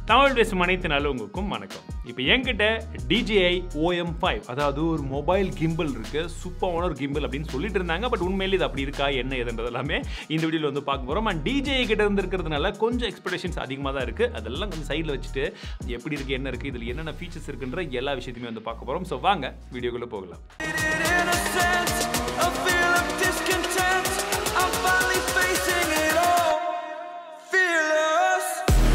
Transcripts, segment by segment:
தமிழ் பேசும் அனைத்து நல்லவங்களுக்கும் வணக்கம் இப்போ என்கிட்ட DJI OM5 ஃபைவ் அதாவது ஒரு மொபைல் கிம்பிள் இருக்கு சூப்பரான ஒரு கிம்பிள் அப்படின்னு சொல்லிட்டு இருந்தாங்க பட் உண்மையிலே இது அப்படி இருக்கா என்ன ஏதுன்றது எல்லாமே இந்த வீடியோவில் வந்து பார்க்க போகிறோம் அண்ட் DJI கிட்ட இருந்து இருக்கிறதுனால கொஞ்சம் எக்ஸ்பெக்டேஷன்ஸ் அதிகமாக தான் இருக்குது அதெல்லாம் கொஞ்சம் சைடில் வச்சுட்டு எப்படி இருக்குது என்ன இருக்குது இதில் என்னென்ன ஃபீச்சர்ஸ் இருக்குன்ற எல்லா விஷயத்தையுமே வந்து பார்க்க போகிறோம் ஸோ வாங்க வீடியோக்குள்ளே போகலாம் innocence, a feel of discontent. I'm finally facing it all. Fearless.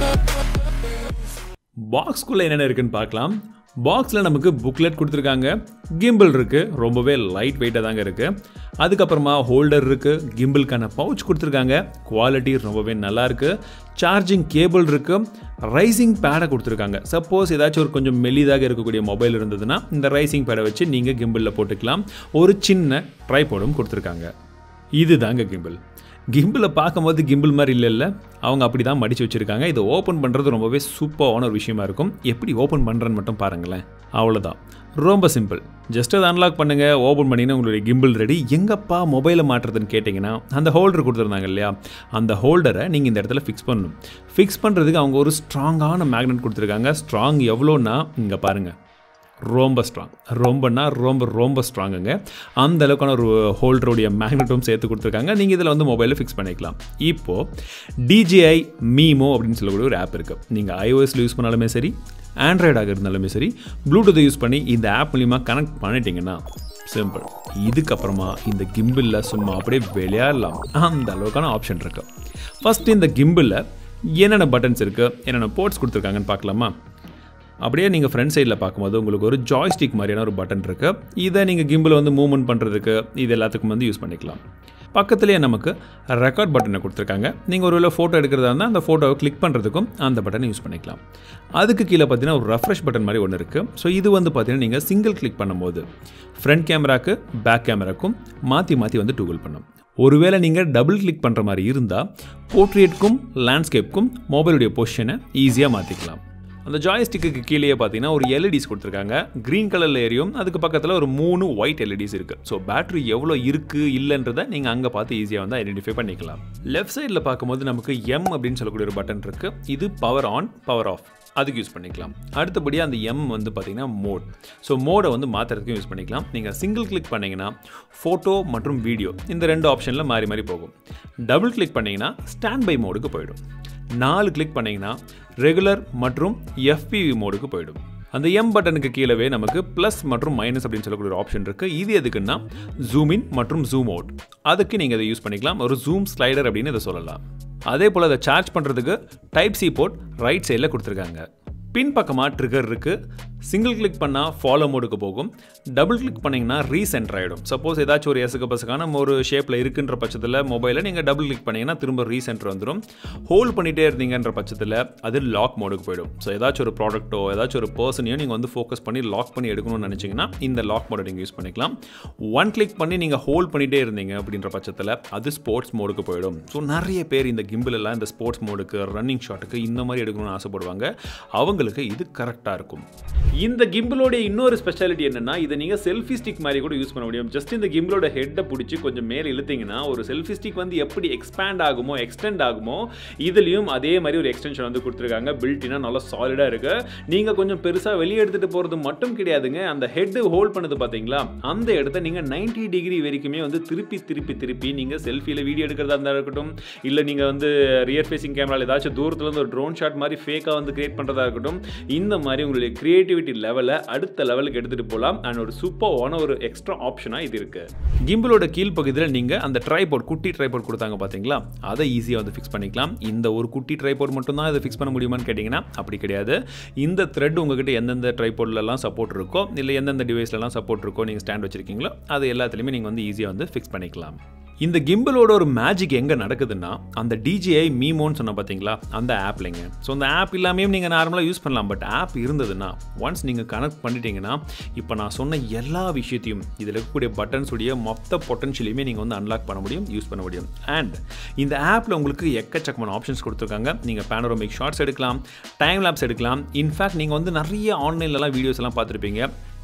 பாக்ஸ்குள்ளே என்னென்ன இருக்குன்னு பார்க்கலாம் பாக்ஸில் நமக்கு புக்லெட் கொடுத்துருக்காங்க கிம்பிள் இருக்குது ரொம்பவே லைட் வெயிட்டாக தாங்க இருக்குது அதுக்கப்புறமா ஹோல்டர் இருக்குது கிம்பிள்கான பவுச் கொடுத்துருக்காங்க குவாலிட்டி ரொம்பவே நல்லா இருக்குது சார்ஜிங் கேபிள் இருக்குது ரைசிங் பேடை கொடுத்துருக்காங்க சப்போஸ் ஏதாச்சும் ஒரு கொஞ்சம் மெலிதாக இருக்கக்கூடிய மொபைல் இருந்ததுன்னா இந்த ரைசிங் பேடை வச்சு நீங்கள் கிம்பிளில் போட்டுக்கலாம் ஒரு சின்ன ட்ரைபோர்டும் கொடுத்துருக்காங்க இது தாங்க கிம்பிள் கிம்பிளை பார்க்கும்போது கிம்பிள் மாதிரி இல்லைல்ல அவங்க அப்படி தான் மடித்து வச்சுருக்காங்க இதை ஓப்பன் பண்ணுறது ரொம்பவே சூப்பரான ஒரு விஷயமா இருக்கும் எப்படி ஓப்பன் பண்ணுறேன்னு மட்டும் பாருங்களேன் அவ்வளோதான் ரொம்ப சிம்பிள் ஜஸ்ட் அதை அன்லாக் பண்ணுங்கள் ஓப்பன் பண்ணிங்கன்னா உங்களுடைய கிம்பிள் ரெடி எங்கப்பா மொபைலை மாட்டுறதுன்னு கேட்டிங்கன்னா அந்த ஹோல்டர் கொடுத்துருந்தாங்க இல்லையா அந்த ஹோல்டரை நீங்கள் இந்த இடத்துல ஃபிக்ஸ் பண்ணணும் ஃபிக்ஸ் பண்ணுறதுக்கு அவங்க ஒரு ஸ்ட்ராங்கான மேக்னெட் கொடுத்துருக்காங்க ஸ்ட்ராங் எவ்வளோன்னா இங்கே பாருங்கள் ரொம்ப ஸ்ட்ராங் ரொம்பனா ரொம்ப ரொம்ப ஸ்ட்ராங்குங்க அந்த அளவுக்கான ஒரு ஹோல்டருடைய மேக்னெட்டும் சேர்த்து கொடுத்துருக்காங்க நீங்கள் இதில் வந்து மொபைலில் ஃபிக்ஸ் பண்ணிக்கலாம் இப்போது டிஜிஐ மீமோ அப்படின்னு சொல்லக்கூடிய ஒரு ஆப் இருக்குது நீங்கள் ஐஓஎஸில் யூஸ் பண்ணாலுமே சரி ஆண்ட்ராய்டாக இருந்தாலுமே சரி ப்ளூடூத்தை யூஸ் பண்ணி இந்த ஆப் மூலிமா கனெக்ட் பண்ணிட்டீங்கன்னா சிம்பிள் இதுக்கப்புறமா இந்த கிம்பிளில் சும்மா அப்படியே விளையாடலாம் அந்த அளவுக்கான ஆப்ஷன் இருக்குது ஃபஸ்ட்டு இந்த கிம்பிளில் என்னென்ன பட்டன்ஸ் இருக்குது என்னென்ன போர்ட்ஸ் கொடுத்துருக்காங்கன்னு பார்க்கலாமா அப்படியே நீங்கள் ஃப்ரண்ட் சைடில் பார்க்கும்போது உங்களுக்கு ஒரு ஜாய்ஸ்டிக் மாதிரியான ஒரு பட்டன் இருக்குது இதை நீங்கள் கிம்பில் வந்து மூவ்மெண்ட் பண்ணுறதுக்கு இது எல்லாத்துக்கும் வந்து யூஸ் பண்ணிக்கலாம் பக்கத்துலேயே நமக்கு ரெக்கார்ட் பட்டனை கொடுத்துருக்காங்க நீங்கள் ஒரு வேளை ஃபோட்டோ எடுக்கிறதா இருந்தால் அந்த ஃபோட்டோவை கிளிக் பண்ணுறதுக்கும் அந்த பட்டனை யூஸ் பண்ணிக்கலாம் அதுக்கு கீழே பார்த்தீங்கன்னா ஒரு ரெஃப்ரெஷ் பட்டன் மாதிரி ஒன்று இருக்குது ஸோ இது வந்து பார்த்தீங்கன்னா நீங்கள் சிங்கிள் கிளிக் பண்ணும்போது ஃப்ரண்ட் கேமராக்கு பேக் கேமராக்கும் மாற்றி மாற்றி வந்து டூகுல் பண்ணும் ஒருவேளை நீங்கள் டபுள் கிளிக் பண்ணுற மாதிரி இருந்தால் போர்ட்ரேட்க்கும் லேண்ட்ஸ்கேப்க்கும் மொபைலுடைய பொசிஷனை ஈஸியாக மாற்றிக்கலாம் அந்த ஜாய்ஸ்டிக்கு கீழே பார்த்தீங்கன்னா ஒரு எல்இடிஸ் கொடுத்துருக்காங்க க்ரீன் கலரில் ஏரியும் அதுக்கு பக்கத்தில் ஒரு மூணு ஒயிட் எல்இடிஸ் இருக்குது ஸோ பேட்டரி எவ்வளோ இருக்குது இல்லைன்றதை நீங்கள் அங்கே பார்த்து ஈஸியாக வந்து ஐடென்டிஃபை பண்ணிக்கலாம் லெஃப்ட் சைடில் பார்க்கும்போது நமக்கு எம் அப்படின்னு சொல்லக்கூடிய ஒரு பட்டன் இருக்குது இது பவர் ஆன் பவர் ஆஃப் அதுக்கு யூஸ் பண்ணிக்கலாம் அடுத்தபடியாக அந்த எம் வந்து பார்த்தீங்கன்னா மோட் ஸோ மோடை வந்து மாற்றுறதுக்கும் யூஸ் பண்ணிக்கலாம் நீங்கள் சிங்கிள் கிளிக் பண்ணிங்கன்னா ஃபோட்டோ மற்றும் வீடியோ இந்த ரெண்டு ஆப்ஷனில் மாறி மாறி போகும் டபுள் கிளிக் பண்ணிங்கன்னா ஸ்டாண்ட் பை மோடுக்கு போயிடும் நாலு கிளிக் பண்ணிங்கன்னா ரெகுலர் மற்றும் எஃபிவி மோடுக்கு போயிடும் அந்த எம் பட்டனுக்கு கீழவே நமக்கு ப்ளஸ் மற்றும் மைனஸ் அப்படின்னு சொல்லக்கூடிய ஒரு ஆப்ஷன் இருக்குது இது எதுக்குன்னா ஜூம் இன் மற்றும் ஜூம் அவுட் அதுக்கு நீங்கள் இதை யூஸ் பண்ணிக்கலாம் ஒரு ஜூம் ஸ்லைடர் அப்படின்னு இதை சொல்லலாம் அதே போல் அதை சார்ஜ் பண்ணுறதுக்கு டைப் சி போர்ட் ரைட் சைடில் கொடுத்துருக்காங்க பின் பக்கமாக ட்ரிகர் இருக்குது சிங்கிள் கிளிக் பண்ணால் ஃபாலோ மோடுக்கு போகும் டபுள் கிளிக் பண்ணிங்கன்னா ரீசென்டர் ஆகிடும் சப்போஸ் ஏதாச்சும் ஒரு எசுக்கு பசுக்கான ஒரு ஷேப்பில் இருக்குன்ற பட்சத்தில் மொபைலில் நீங்கள் டபுள் கிளிக் பண்ணிங்கன்னா திரும்ப ரீசென்டர் வந்துடும் ஹோல்ட் பண்ணிகிட்டே இருந்தீங்கன்ற பட்சத்தில் அது லாக் மோடுக்கு போயிடும் ஸோ ஏதாச்சும் ஒரு ப்ராடக்ட்டோ ஏதாச்சும் ஒரு பர்சனையோ நீங்கள் வந்து ஃபோக்கஸ் பண்ணி லாக் பண்ணி எடுக்கணும்னு நினச்சிங்கன்னா இந்த லாக் மோடை நீங்கள் யூஸ் பண்ணிக்கலாம் ஒன் கிளிக் பண்ணி நீங்கள் ஹோல்ட் பண்ணிகிட்டே இருந்தீங்க அப்படின்ற பட்சத்தில் அது ஸ்போர்ட்ஸ் மோடுக்கு போயிடும் ஸோ நிறைய பேர் இந்த கிம்பிள் எல்லாம் இந்த ஸ்போர்ட்ஸ் மோடுக்கு ரன்னிங் ஷாட்டுக்கு இந்த மாதிரி எடுக்கணும்னு ஆசைப்படுவாங்க அவங்களுக்கு இது கரெக்டாக இருக்கும் இந்த கிம்பிளோட இன்னொரு ஸ்பெஷாலிட்டி என்னன்னா இதை நீங்கள் செல்ஃபி ஸ்டிக் மாதிரி கூட யூஸ் பண்ண முடியும் ஜஸ்ட் இந்த கிம்பிளோட ஹெட்டை பிடிச்சி கொஞ்சம் மேலே இழுத்தீங்கன்னா ஒரு செல்ஃபி ஸ்டிக் வந்து எப்படி எக்ஸ்பேண்ட் ஆகுமோ எக்ஸ்டெண்ட் ஆகுமோ இதுலேயும் அதே மாதிரி ஒரு எக்ஸ்டென்ஷன் வந்து கொடுத்துருக்காங்க பில்ட்டினா நல்லா சாலிடாக இருக்கு நீங்கள் கொஞ்சம் பெருசாக வெளியே எடுத்துகிட்டு போகிறது மட்டும் கிடையாதுங்க அந்த ஹெட் ஹோல்ட் பண்ணது பார்த்தீங்களா அந்த இடத்த நீங்கள் 90 டிகிரி வரைக்குமே வந்து திருப்பி திருப்பி திருப்பி நீங்கள் செல்ஃபியில் வீடியோ எடுக்கிறதா இருந்தால் இருக்கட்டும் இல்லை நீங்கள் வந்து ரியர் ஃபேசிங் கேமராவில் ஏதாச்சும் தூரத்துல இருந்து ஒரு ட்ரோன் ஷாட் மாதிரி ஃபேக்காக வந்து கிரியேட் பண்ணுறதா இருக்கட்டும் இந்த மாதிரி உங்களுடைய கிரியேட்டிவிட்டி லெவலை அடுத்த லெவலுக்கு எடுத்துகிட்டு போகலாம் அண்ட் ஒரு சூப்பரான ஒரு எக்ஸ்ட்ரா ஆப்ஷனாக இது இருக்குது கிம்பிளோட கீழ்ப்பகுதியில் நீங்கள் அந்த ட்ரைபோர்ட் குட்டி ட்ரைபோர்ட் கொடுத்தாங்க பார்த்தீங்களா அதை ஈஸியாக வந்து ஃபிக்ஸ் பண்ணிக்கலாம் இந்த ஒரு குட்டி ட்ரைபோர்ட் மட்டும் தான் இதை ஃபிக்ஸ் பண்ண முடியுமான்னு கேட்டிங்கன்னா அப்படி கிடையாது இந்த த்ரெட் உங்ககிட்ட எந்தெந்த ட்ரைபோர்ட்லலாம் சப்போர்ட் இருக்கோ இல்லை எந்தெந்த டிவைஸ்லலாம் சப்போர்ட் இருக்கோ நீங்கள் ஸ்டாண்ட் வச்சிருக்கீங்களோ அது எல்லாத்துலேயுமே நீங்கள் வந்து ஈஸியாக வந்து ஃபிக்ஸ் பண்ணிக்கலாம் இந்த கிம்பிளோட ஒரு மேஜிக் எங்கே நடக்குதுன்னா அந்த டிஜிஐ மீமோன்னு சொன்ன பார்த்தீங்களா அந்த ஆப்லைங்க ஸோ அந்த ஆப் இல்லாமையும் நீங்கள் நார்மலாக யூஸ் பண்ணலாம் பட் ஆப் இருந்ததுன்னா ஒன்ஸ் நீங்கள் கனெக்ட் பண்ணிட்டீங்கன்னா இப்போ நான் சொன்ன எல்லா விஷயத்தையும் இதில் இருக்கக்கூடிய பட்டன்ஸ் உடைய மொத்த பொட்டன்ஷியலையுமே நீங்கள் வந்து அன்லாக் பண்ண முடியும் யூஸ் பண்ண முடியும் அண்ட் இந்த ஆப்பில் உங்களுக்கு எக்கச்சக்கமான ஆப்ஷன்ஸ் கொடுத்துருக்காங்க நீங்கள் பேனரோமிக் ஷார்ட்ஸ் எடுக்கலாம் டைம் லேப்ஸ் எடுக்கலாம் இன்ஃபேக்ட் நீங்கள் வந்து நிறைய ஆன்லைன்லலாம் வீடியோஸ் எல்லாம் பார்த்துருப்பீங்க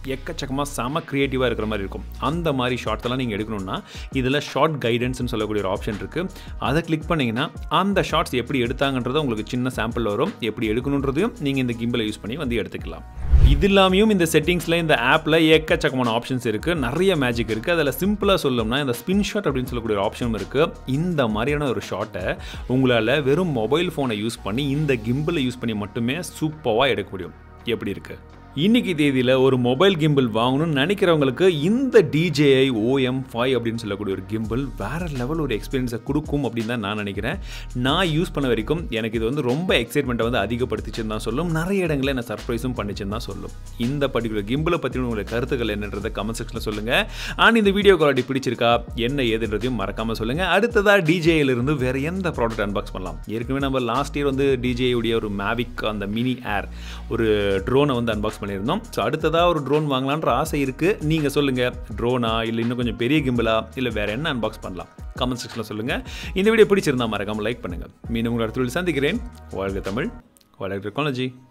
எக்கச்சக்கமாக செம க்ரியேட்டிவாக இருக்கிற மாதிரி இருக்கும் அந்த மாதிரி ஷார்ட்ஸ் எல்லாம் நீங்கள் எடுக்கணும்னா இதில் ஷார்ட் கைடன்ஸ்னு சொல்லக்கூடிய ஒரு ஆப்ஷன் இருக்குது அதை கிளிக் பண்ணிங்கன்னா அந்த ஷார்ட்ஸ் எப்படி எடுத்தாங்கன்றதை உங்களுக்கு சின்ன சாம்பிள் வரும் எப்படி எடுக்கணுன்றதையும் நீங்கள் இந்த கிம்பிளை யூஸ் பண்ணி வந்து எடுத்துக்கலாம் இது இல்லாமையும் இந்த செட்டிங்ஸில் இந்த ஆப்பில் ஏக்கச்சக்கமான ஆப்ஷன்ஸ் இருக்குது நிறைய மேஜிக் இருக்குது அதில் சிம்பிளாக சொல்லணும்னா இந்த ஸ்பின் ஷாட் அப்படின்னு சொல்லக்கூடிய ஒரு ஆப்ஷனும் இருக்குது இந்த மாதிரியான ஒரு ஷாட்டை உங்களால் வெறும் மொபைல் ஃபோனை யூஸ் பண்ணி இந்த கிம்பிளை யூஸ் பண்ணி மட்டுமே சூப்பராக எடுக்க முடியும் எப்படி இருக்குது இன்னைக்கு தேதியில் ஒரு மொபைல் கிம்பிள் வாங்கணும்னு நினைக்கிறவங்களுக்கு இந்த டிஜேஐ ஓஎம் ஃபைவ் அப்படின்னு சொல்லக்கூடிய ஒரு கிம்பிள் வேற லெவல் ஒரு எக்ஸ்பீரியன்ஸை கொடுக்கும் அப்படின்னு தான் நான் நினைக்கிறேன் நான் யூஸ் பண்ண வரைக்கும் எனக்கு இது வந்து ரொம்ப எக்ஸைட்மெண்ட்டை வந்து அதிகப்படுத்திச்சுன்னு தான் சொல்லும் நிறைய இடங்களில் என்ன சர்ப்ரைஸும் பண்ணிச்சுன்னு தான் சொல்லும் இந்த பர்டிகுலர் கிம்பிளை பற்றின உங்களுடைய கருத்துக்கள் என்னன்றதை கமெண்ட் செக்ஷனில் சொல்லுங்கள் அண்ட் இந்த வீடியோ குவாலிட்டி பிடிச்சிருக்கா என்ன ஏதுன்றதையும் மறக்காமல் சொல்லுங்கள் அடுத்ததாக டிஜேயில் இருந்து வேறு எந்த ப்ராடக்ட் அன்பாக்ஸ் பண்ணலாம் ஏற்கனவே நம்ம லாஸ்ட் இயர் வந்து டிஜே உடைய ஒரு மேவிக் அந்த மினி ஏர் ஒரு ட்ரோனை வந்து அன்பாக்ஸ் பண்ணியிருந்தோம் ஸோ அடுத்ததாக ஒரு ட்ரோன் வாங்கலான்ற ஆசை இருக்குது நீங்கள் சொல்லுங்கள் ட்ரோனா இல்லை இன்னும் கொஞ்சம் பெரிய கிம்பிளா இல்லை வேறு என்ன அன்பாக்ஸ் பண்ணலாம் கமெண்ட் செக்ஷனில் சொல்லுங்கள் இந்த வீடியோ பிடிச்சிருந்தா மறக்காமல் லைக் பண்ணுங்கள் மீண்டும் உங்களை அடுத்த வீடியோவில் சந்திக்கிறேன் வாழ்க தமிழ் வாழ்க டெக்னாலஜி